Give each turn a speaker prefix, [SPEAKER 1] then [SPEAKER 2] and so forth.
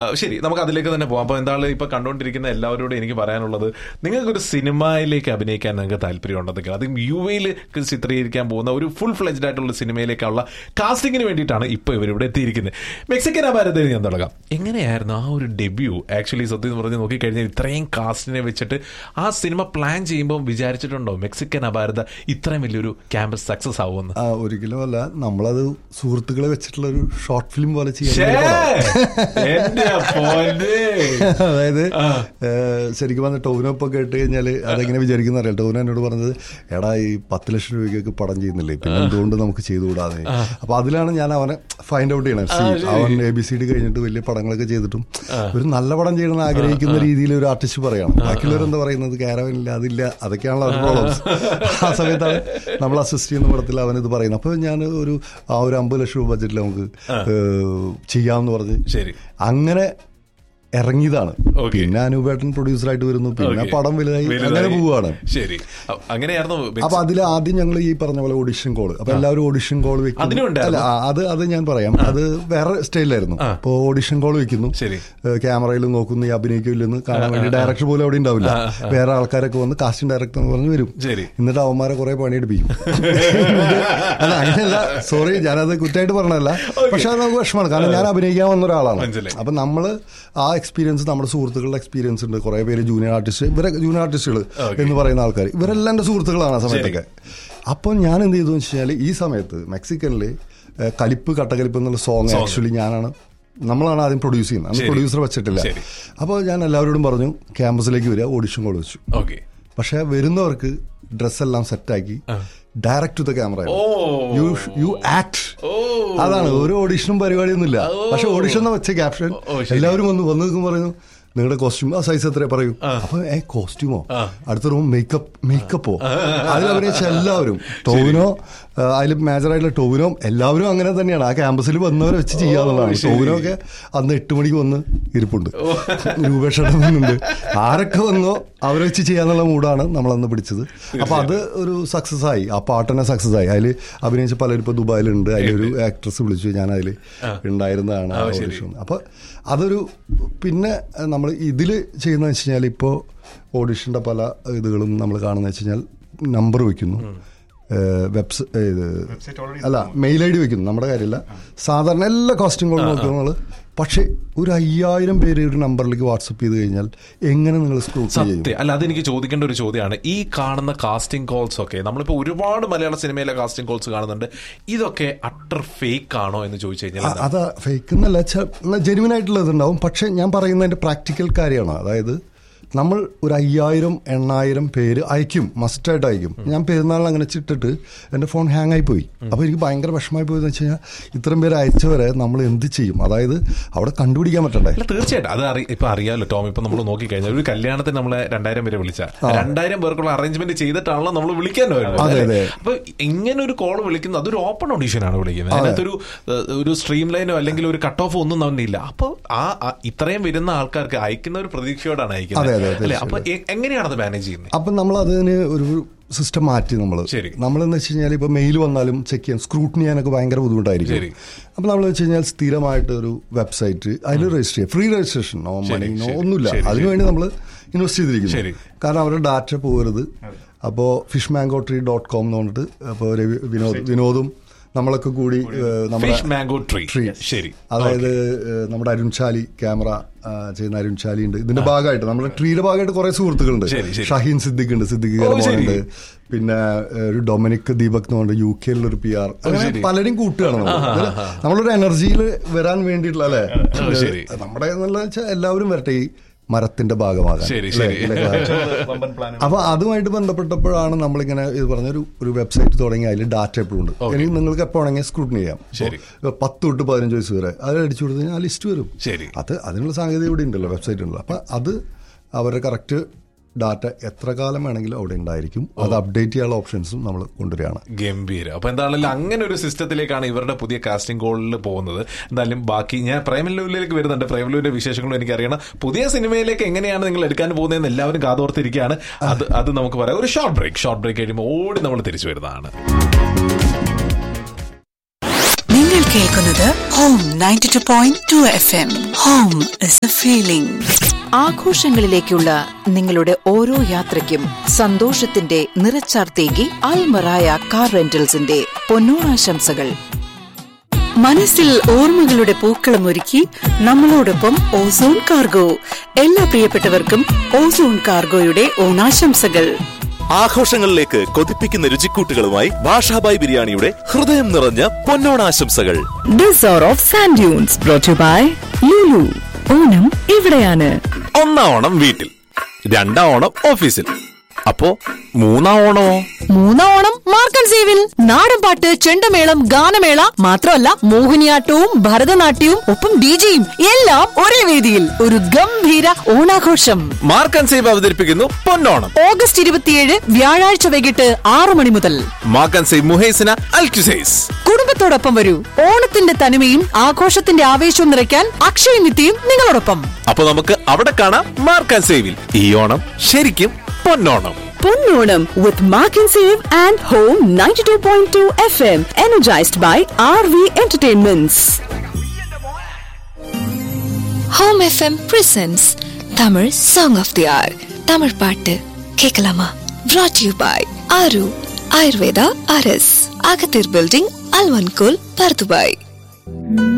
[SPEAKER 1] ശരി നമുക്ക് അതിലേക്ക് തന്നെ പോകാം അപ്പൊ എന്താണ് ഇപ്പൊ കണ്ടുകൊണ്ടിരിക്കുന്ന എല്ലാവരോടും എനിക്ക് പറയാനുള്ളത് നിങ്ങൾക്ക് ഒരു സിനിമയിലേക്ക് അഭിനയിക്കാൻ നിങ്ങൾക്ക് താല്പര്യം ഉണ്ടെങ്കിൽ അത് യു എയിൽ ചിത്രീകരിക്കാൻ പോകുന്ന ഒരു ഫുൾ ഫ്ലെജ്ഡ് ആയിട്ടുള്ള സിനിമയിലേക്കുള്ള കാസ്റ്റിംഗിന് വേണ്ടിയിട്ടാണ് ഇപ്പൊ ഇവരിവിടെ എത്തിയിരിക്കുന്നത് മെക്സിക്കൻ അപാരത്തിൽ ഞാൻ തുടങ്ങാം എങ്ങനെയായിരുന്നു ആ ഒരു ഡെബ്യൂ ആക്ച്വലി സത്യം പറഞ്ഞ് നോക്കിക്കഴിഞ്ഞാൽ ഇത്രയും കാസ്റ്റിനെ വെച്ചിട്ട് ആ സിനിമ പ്ലാൻ ചെയ്യുമ്പോൾ വിചാരിച്ചിട്ടുണ്ടോ മെക്സിക്കൻ അപാരത ഇത്രയും വലിയൊരു ക്യാമ്പസ് സക്സസ് ആവുമെന്ന്
[SPEAKER 2] ആ, ഒരിക്കലും അല്ല നമ്മളത് സുഹൃത്തുക്കളെ വെച്ചിട്ടുള്ള ഒരു ഷോർട്ട് ഫിലിം പോലെ
[SPEAKER 1] ശ്ശേ!
[SPEAKER 2] ചെയ്യാൻ
[SPEAKER 1] എന്റെ പൊന്നേ.
[SPEAKER 2] അതായത് ഏഹ്, ശരിക്കും പറഞ്ഞ ടോവിനോ ഇപ്പൊ കേട്ട് കഴിഞ്ഞാല് അതെങ്ങനെ വിചാരിക്കുന്ന അറിയാം ടോവിനോ എന്നോട് പറഞ്ഞത് എടാ ഈ പത്ത് ലക്ഷം രൂപയ്ക്കൊക്കെ പടം ചെയ്യുന്നില്ലേ പിന്നെ എന്തുകൊണ്ട് നമുക്ക് ചെയ്തുകൂടാതെ അപ്പൊ അതിലാണ് ഞാൻ അവനെ ഫൈൻഡ് ഔട്ട് ചെയ്യണം See, അവൻ എ ബി സി ഡി കഴിഞ്ഞിട്ട് വലിയ പടങ്ങളൊക്കെ ചെയ്തിട്ടും ഒരു നല്ല പടം ചെയ്യണമെന്ന് ആഗ്രഹിക്കുന്ന രീതിയിൽ ഒരു ആർട്ടിസ്റ്റ് പറയണം ബാക്കിയുള്ളവർ എന്താ പറയുന്നത് ക്യാരവനില്ല അതില്ല അതൊക്കെയാണല്ലോ അവരുടെ പ്രോബ്ലംസ് ആ സമയത്താണ് നമ്മൾ അസിസ്റ്റ് ചെയ്യുന്ന പടത്തിൽ അവൻ ഇത് പറയുന്നത് അപ്പൊ ഞാൻ ഒരു ആ ഒരു അമ്പത് ലക്ഷം രൂപ ബഡ്ജറ്റിൽ നമുക്ക് ഏഹ്, ചെയ്യാമെന്ന് പറഞ്ഞ്
[SPEAKER 1] ശരി
[SPEAKER 2] അങ്ങനെ ഇറങ്ങിയതാണ്
[SPEAKER 1] Okay.
[SPEAKER 2] പിന്നെ അനൂപേട്ടൻ പ്രൊഡ്യൂസറായിട്ട് വരുന്നു പിന്നെ
[SPEAKER 1] Okay.
[SPEAKER 2] പടം വലുതായി
[SPEAKER 1] വലുതായി.
[SPEAKER 2] അങ്ങനെ പോവുകയാണ്
[SPEAKER 1] ശരി അ- അങ്ങനെയായിരുന്നു മെക്സി-
[SPEAKER 2] അപ്പൊ അതിൽ ആദ്യം ഞങ്ങൾ ഈ പറഞ്ഞ പോലെ ഓഡിഷൻ കോൾ അപ്പൊ എല്ലാവരും ഓഡിഷൻ കോൾ വെക്കും
[SPEAKER 1] അതിനും ഉണ്ടായിരുന്നോ?
[SPEAKER 2] അല്ല ആ, അത് അത് ഞാൻ പറയാം അത് വേറെ സ്റ്റൈലായിരുന്നു അപ്പൊ ഓഡിഷൻ കോൾ വെക്കുന്നു
[SPEAKER 1] ശരി.
[SPEAKER 2] ക്യാമറയിൽ നോക്കുന്നു ഈ അഭിനയിക്കില്ലെന്ന് കാണാൻ വേണ്ടി ഡയറക്ടർ പോലും അവിടെ ഉണ്ടാവില്ല വേറെ ആൾക്കാരൊക്കെ വന്ന് കാസ്റ്റിംഗ് ഡയറക്ടർ എന്ന് പറഞ്ഞ് വരും
[SPEAKER 1] ശരി.
[SPEAKER 2] എന്നിട്ട് അവന്മാരെ കുറെ പണിയെടുപ്പിക്കും അല്ല അങ്ങനെയല്ല സോറി ഞാനത് കുറ്റമായിട്ട് പറഞ്ഞതല്ല പക്ഷെ അത് നമുക്ക് വിഷമമാണ് കാരണം ഞാൻ അഭിനയിക്കാൻ വന്ന ഒരാളാണ്
[SPEAKER 1] മനസ്സിലായി.
[SPEAKER 2] അപ്പൊ നമ്മള് ആ എക്സ്പീരിയൻസ് നമ്മുടെ സുഹൃത്തുക്കളുടെ എക്സ്പീരിയൻസ് ഉണ്ട് കുറെ പേര് ജൂനിയർ ആർട്ടിസ്റ്റ് ഇവരെ ജൂനിയർ ആർട്ടിസ്റ്റുകൾ എന്ന് പറയുന്ന ആൾക്കാർ ഇവരെല്ലാം എന്റെ സുഹൃത്തുക്കളാണ് ആ സമയത്തൊക്കെ അപ്പോൾ ഞാൻ എന്ത് ചെയ്തു വെച്ച് കഴിഞ്ഞാൽ ഈ സമയത്ത് മെക്സിക്കനിൽ കലിപ്പ് കട്ടകലിപ്പ് എന്നുള്ള സോങ് ആക്ച്വലി ഞാനാണ് നമ്മളാണ് ആദ്യം പ്രൊഡ്യൂസ് ചെയ്യുന്നത് അന്ന്
[SPEAKER 1] ശരി.
[SPEAKER 2] പ്രൊഡ്യൂസർ വെച്ചിട്ടില്ല
[SPEAKER 1] ശരി.
[SPEAKER 2] അപ്പോൾ ഞാൻ എല്ലാവരോടും പറഞ്ഞു ക്യാമ്പസിലേക്ക് വരിക ഓഡിഷൻ കോൾ വെച്ചു
[SPEAKER 1] ഓക്കെ
[SPEAKER 2] പക്ഷെ വരുന്നവർക്ക് ഡ്രസ്സെല്ലാം സെറ്റാക്കി ഡയറക്ട് ടു ദ ക്യാമറ
[SPEAKER 1] ഓ.
[SPEAKER 2] യു യു ആക്ട്
[SPEAKER 1] ഓ.
[SPEAKER 2] അതാണ് ഒരു ഓഡിഷനും പരിപാടിയൊന്നുമില്ല പക്ഷെ ഓഡിഷൻ എന്ന് വെച്ച ക്യാപ്ഷൻ
[SPEAKER 1] ഓ, ശരി.
[SPEAKER 2] എല്ലാവരും വന്ന് വന്ന് നിൽക്കും പറയുന്നു നിങ്ങളുടെ കോസ്റ്റ്യൂം ആ സൈസ് എത്ര പറയൂ അപ്പൊ ഏ കോസ്റ്റ്യൂമോ അടുത്ത റൂം മേക്കപ്പ് മേക്കപ്പോ അതിൽ അഭിനയിച്ച എല്ലാവരും ടോവിനോ അതിൽ മേജർ ആയിട്ടുള്ള ടോവിനോ എല്ലാവരും അങ്ങനെ തന്നെയാണ് ആ ക്യാമ്പസിൽ വന്നവരെ വെച്ച് ചെയ്യാന്നുള്ളതാണ്
[SPEAKER 1] ശരി.
[SPEAKER 2] ടോവിനോ ഒക്കെ അന്ന് എട്ട് മണിക്ക് വന്ന് ഇരിപ്പുണ്ട് രൂപേഷയുടെ വന്നുണ്ട് ആരൊക്കെ വന്നോ അവരെ വെച്ച് ചെയ്യാന്നുള്ള മൂഡാണ് നമ്മളന്ന് പിടിച്ചത് അപ്പൊ അത് ഒരു സക്സസ് ആയി ആ പാട്ട് തന്നെ സക്സസ് ആയി അതിൽ അഭിനയിച്ച പലരും ഇപ്പൊ ദുബായിലുണ്ട് അതിലൊരു ആക്ട്രസ് വിളിച്ചു ഞാൻ അതിൽ ഉണ്ടായിരുന്നതാണ് ആ
[SPEAKER 1] ശരി.
[SPEAKER 2] ഓഡിഷൻ അപ്പൊ അതൊരു പിന്നെ നമ്മൾ ഇതിൽ ചെയ്യുന്ന വെച്ച് കഴിഞ്ഞാൽ ഇപ്പോൾ ഓഡിഷന്റെ പല ഇതുകളും നമ്മൾ കാണുന്ന വെച്ച് കഴിഞ്ഞാൽ നമ്പർ വെക്കുന്നു വെബ്സ് ഇത് അല്ല മെയിൽ ഐ ഡി വെക്കുന്നു നമ്മുടെ കാര്യമില്ല സാധാരണ എല്ലാ കോസ്റ്റ്യൂമുകളും നോക്കും നമ്മൾ പക്ഷേ ഒരു അയ്യായിരം പേര് ഒരു നമ്പറിലേക്ക് വാട്സപ്പ് ചെയ്ത് കഴിഞ്ഞാൽ എങ്ങനെ നിങ്ങൾ സ്ക്രൂട്ട് ചെയ്യും
[SPEAKER 1] സത്യം അല്ല അതെനിക്ക് ചോദിക്കേണ്ട ഒരു ചോദ്യമാണ് ഈ കാണുന്ന കാസ്റ്റിംഗ് കോൾസ് ഒക്കെ നമ്മളിപ്പോ ഒരുപാട് മലയാള സിനിമയിലെ കാസ്റ്റിംഗ് കോൾസ് കാണുന്നുണ്ട് ഇതൊക്കെ അട്ടർ ഫേക്ക് ആണോ എന്ന് ചോദിച്ചു കഴിഞ്ഞാൽ
[SPEAKER 2] അ- അത് ഫേക്ക് എന്നല്ല ജെനുവിൻ ആയിട്ടുള്ളത് ഉണ്ടാവും പക്ഷെ ഞാൻ പറയുന്നതിന്റെ പ്രാക്ടിക്കൽ കാര്യമാണ് അതായത് നമ്മൾ ഒരു അയ്യായിരം എണ്ണായിരം പേര് അയക്കും മസ്റ്റായിട്ട് അയക്കും ഞാൻ പെരുന്നാളിന് അങ്ങനെ ചിട്ടിട്ട് എൻ്റെ ഫോൺ ഹാങ് ആയി പോയി അപ്പോൾ എനിക്ക് ഭയങ്കര വിഷമമായി പോയെന്ന് വെച്ച് കഴിഞ്ഞാൽ ഇത്രയും പേര് അയച്ചവരെ നമ്മൾ എന്ത് ചെയ്യും അതായത് അവിടെ കണ്ടുപിടിക്കാൻ പറ്റണ്ടേ
[SPEAKER 1] അല്ല തീർച്ചയായിട്ടും അത് അറി ഇപ്പൊ അറിയാലോ ടോം ഇപ്പൊ നമ്മൾ നോക്കിക്കഴിഞ്ഞാൽ ഒരു കല്യാണത്തിന് നമ്മളെ രണ്ടായിരം പേരെ വിളിച്ച രണ്ടായിരം പേർക്കുള്ള അറേഞ്ച്മെന്റ് ചെയ്തിട്ടാണല്ലോ നമ്മൾ വിളിക്കാൻ വരുന്നത്
[SPEAKER 2] അതെ,
[SPEAKER 1] അല്ലേ?
[SPEAKER 2] അതെ.
[SPEAKER 1] അപ്പൊ ഇങ്ങനെ ഒരു കോൾ വിളിക്കുന്നത് അതൊരു ഓപ്പൺ ഓഡീഷൻ ആണ് വിളിക്കുന്നത് അതിനകത്തൊരു ഏഹ്, ഒരു സ്ട്രീം ലൈനോ അല്ലെങ്കിൽ ഒരു കട്ട് ഓഫ് ഒന്നും നമ്മില്ല അപ്പൊ ആ ആ ഇത്രയും വരുന്ന ആൾക്കാർക്ക് അയക്കുന്ന ഒരു പ്രതീക്ഷയോടാണ്
[SPEAKER 2] അതെ,
[SPEAKER 1] അയക്കുന്നത്
[SPEAKER 2] അതെ,
[SPEAKER 1] അല്ലെ അപ്പൊ എ- എങ്ങനെയാണ് അത് മാനേജ് ചെയ്യുന്നത്
[SPEAKER 2] അപ്പം നമ്മൾ അതിന് ഒരു സിസ്റ്റം മാറ്റി നമ്മൾ
[SPEAKER 1] ശരി.
[SPEAKER 2] നമ്മളെന്ന് വെച്ച് കഴിഞ്ഞാൽ ഇപ്പോൾ മെയിൽ വന്നാലും ചെക്ക് ചെയ്യാൻ സ്ക്രൂട്ടിനി ചെയ്യാനൊക്കെ ഭയങ്കര ബുദ്ധിമുട്ടായിരിക്കും
[SPEAKER 1] ശരി.
[SPEAKER 2] അപ്പം നമ്മൾ വെച്ച് കഴിഞ്ഞാൽ സ്ഥിരമായിട്ട് ഒരു വെബ്സൈറ്റ് അതിൽ രജിസ്റ്റർ ചെയ്യാം ഫ്രീ രജിസ്ട്രേഷൻ നോ
[SPEAKER 1] ശരി,
[SPEAKER 2] മണി നോ
[SPEAKER 1] ശരി,
[SPEAKER 2] ഒന്നുമില്ല
[SPEAKER 1] ശരി,
[SPEAKER 2] അതിനുവേണ്ടി നമ്മൾ ഇൻവെസ്റ്റ്
[SPEAKER 1] ശരി.
[SPEAKER 2] ചെയ്തിരിക്കുന്നു കാരണം അവരുടെ ഡാറ്റ പോകരുത് അപ്പോൾ fish mango tree dot com എന്ന് പറഞ്ഞിട്ട് അപ്പോൾ വിനോദ് വിനോദും നമ്മളൊക്കെ കൂടി ഏഹ്, നമ്മുടെ
[SPEAKER 1] ഫിഷ് മാംഗോ ട്രീ
[SPEAKER 2] ട്രീ
[SPEAKER 1] ശരി
[SPEAKER 2] അതായത് ഏഹ്, നമ്മുടെ അരുൺചാലി ക്യാമറ ആ, ചെയ്യുന്ന അരുൺചാലി ഉണ്ട് ഇതിന്റെ ഭാഗമായിട്ട് നമ്മുടെ ട്രീയുടെ ഭാഗമായിട്ട് കുറെ സുഹൃത്തുക്കളുണ്ട്
[SPEAKER 1] ശരി, ശരി.
[SPEAKER 2] ഷഹീൻ സിദ്ദിഖ് ഉണ്ട് സിദ്ദിഖ്
[SPEAKER 1] ഓ, ശരി.
[SPEAKER 2] ഉണ്ട് പിന്നെ ഏഹ്, ഒരു ഡൊമിനിക് ദീപക് എന്ന് പറഞ്ഞ യു കെയിലുള്ള ഒരു പി ആർ അങ്ങനെ
[SPEAKER 1] ശരി.
[SPEAKER 2] പലരും കൂട്ടുകയാണ് നമ്മൾ ഇതില് നമ്മളൊരു എനർജിയിൽ വരാൻ വേണ്ടിയിട്ടുള്ള അല്ലെ
[SPEAKER 1] ഓ, ശരി.
[SPEAKER 2] നമ്മുടെ എന്നുള്ള വെച്ചാൽ എല്ലാവരും വരട്ടെ ഈ മരത്തിന്റെ ഭാഗമാകാൻ
[SPEAKER 1] ശരി,
[SPEAKER 2] അല്ലേ?
[SPEAKER 1] ശരി.
[SPEAKER 2] ഇതിലെ കാഴ്ച. അപ്പൊ അതുമായിട്ട് ബന്ധപ്പെട്ടപ്പോഴാണ് നമ്മളിങ്ങനെ ഇത് പറഞ്ഞൊരു ഒരു വെബ്സൈറ്റ് തുടങ്ങി അതിൽ ഡാറ്റ എപ്പോഴും ഉണ്ട് ഇനി നിങ്ങൾക്ക് എപ്പോ വേണമെങ്കിൽ സ്ക്രൂട്ടിനി ചെയ്യാം
[SPEAKER 1] ശരി.
[SPEAKER 2] ഇപ്പൊ പത്ത് തൊട്ട് പതിനഞ്ച് വയസ്സ് വരെ അത് അടിച്ചു കൊടുത്തു കഴിഞ്ഞാൽ ആ ലിസ്റ്റ് വരും
[SPEAKER 1] ശരി
[SPEAKER 2] അത് അതിനുള്ള സാങ്കേതിക ഇവിടെ ഉണ്ടല്ലോ വെബ്സൈറ്റ് ഉണ്ടല്ലോ അപ്പൊ അത് അവരുടെ കറക്റ്റ് ഡാറ്റ എത്ര കാലം വേണമെങ്കിലും അവിടെ ഉണ്ടായിരിക്കും അത് അപ്ഡേറ്റ് ചെയ്യാനുള്ള ഓപ്ഷൻസും നമ്മൾ കൊണ്ടുവരികയാണ്
[SPEAKER 1] ഗംഭീരം അപ്പൊ എന്താണെങ്കിലും അങ്ങനെ ഒരു സിസ്റ്റത്തിലേക്കാണ് ഇവരുടെ പുതിയ കാസ്റ്റിംഗ് കോളിൽ പോകുന്നത് എന്തായാലും ബാക്കി ഞാൻ പ്രേമലൂരിലേക്ക് വരുന്നുണ്ട് പ്രേമലൂരിന്റെ വിശേഷങ്ങളും എനിക്കറിയണം പുതിയ സിനിമയിലേക്ക് എങ്ങനെയാണ് നിങ്ങൾ എടുക്കാൻ പോകുന്നതെന്ന് എല്ലാവരും കാതോർത്തിരിക്കുകയാണ് അത് അത് നമുക്ക് പറയാം ഒരു ഷോർട്ട് ബ്രേക്ക് ഷോർട്ട് ബ്രേക്ക് കഴിയുമ്പോൾ ഓടി നമ്മൾ തിരിച്ചു വരുന്നതാണ്
[SPEAKER 3] നിങ്ങൾ കേൾക്കുന്നത് Home 92.2 FM. Home is a feeling.
[SPEAKER 4] ആഘോഷങ്ങളിലേക്കുള്ള നിങ്ങളുടെ ഓരോ യാത്രയ്ക്കും സന്തോഷത്തിന്റെ നിറച്ചാർത്തേകി അൽമറായ കാർ റെന്റൽസിന്റെ പൊന്നോണാശംസകൾ മനസ്സിൽ ഓർമ്മകളുടെ പൂക്കളം ഒരുക്കി നമ്മളോടൊപ്പം ഓസോൺ കാർഗോ എല്ലാ പ്രിയപ്പെട്ടവർക്കും ഓസോൺ കാർഗോയുടെ ഓണാശംസകൾ
[SPEAKER 5] ആഘോഷങ്ങളിലേക്ക് കൊതിപ്പിക്കുന്ന രുചിക്കൂട്ടുകളുമായി ഭാഷാബായ് ബിരിയാണിയുടെ ഹൃദയം നിറഞ്ഞ പൊന്നോണാശംസകൾ
[SPEAKER 6] ഡിസോർ of sand dunes brought by Lulu Onam ഇവിടെയാണ്
[SPEAKER 5] ഒന്നാം ഓണം വീട്ടിൽ രണ്ടാം ഓണം ഓഫീസിൽ അപ്പോ മൂന്നാം ഓണമോ
[SPEAKER 6] മൂന്നാം ഓണം മാർക്കൻ സേവിൽ നാടൻ പാട്ട് ചെണ്ടമേളം ഗാനമേള മാത്രമല്ല മോഹിനിയാട്ടവും ഭരതനാട്യവും ഒപ്പം ഡിജയും എല്ലാം ഒരേ വേദിയിൽ ഒരു ഗംഭീര ഓണാഘോഷം
[SPEAKER 5] മാർക്കൻ സേവ് അവതരിപ്പിക്കുന്നു പൊന്നോണം
[SPEAKER 6] ഓഗസ്റ്റ് ഇരുപത്തിയേഴ് വ്യാഴാഴ്ച വൈകിട്ട് ആറു മണി മുതൽ
[SPEAKER 5] മാർക്കൻ സേവ് മുഹേസിന അൽക്യുസൈസ്
[SPEAKER 6] കുടുംബത്തോടൊപ്പം വരൂ ഓണത്തിന്റെ തനിമയും ആഘോഷത്തിന്റെ ആവേശവും നിറയ്ക്കാൻ അക്ഷയ നിത്യയും നിങ്ങളോടൊപ്പം
[SPEAKER 5] അപ്പൊ നമുക്ക് അവിടെ കാണാം മാർക്കൻ സേവിൽ ഈ ഓണം ശരിക്കും പൊന്നോണം
[SPEAKER 6] പൊന്നോണം വിത്ത് മാർക്കൻ save and home ninety two point two F M energised by R V entertainments
[SPEAKER 7] home FM presents Tamil song of the hour Tamil பாட்டு கேட்கலாமா brought யூ பாய் ஆரு ஆயுர்வேதா அரஸ் அகத்தீர் பில்டிங் அல்வன்கோல் பர்துபாய்